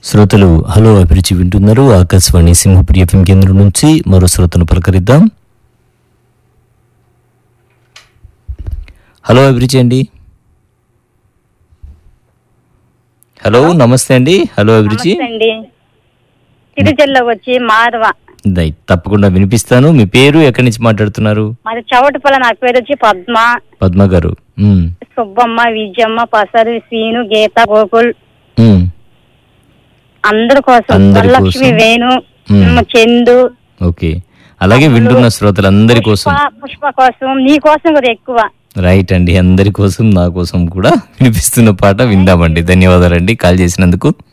శ్రోతలు హలో అభిరుచి వింటున్నారు ఆకాశవాణి సింహపురి ఎఫ్ఎం కేంద్రం నుంచి మరో శ్రోతను పలకరిద్దాం హలో అభిరుచి అండి హలో నమస్తే అండి హలో అభిరుచి నమస్తే అండి సిరిచెల్లో వచ్చి మాధవ దై తప్పకుండా వినిపిస్తాను మీ పేరు ఎక్కడి నుంచి మాట్లాడుతున్నారు మాది చవటపల్ల నా పేరు వచ్చి పద్మ పద్మ గారు ఉమ్, సుబ్బమ్మ విజయమ్మ పసరు సీను గీత గోకుల్ ఉమ్, అందరి కోసం అందరి వరలక్ష్మి కోసం. వేణు మ్మ్. మ్మ్, చందు ఓకే అలాగే వింటున్న శ్రోతలందరి కోసం పుష్ప పుష్ప కోసం నీ కోసం కూడా ఎక్కువ రైట్ అండి అందరి కోసం నా కోసం కూడా వినిపిస్తున్న పాట విందామండి ధన్యవాదాలండి కాల్ చేసినందుకు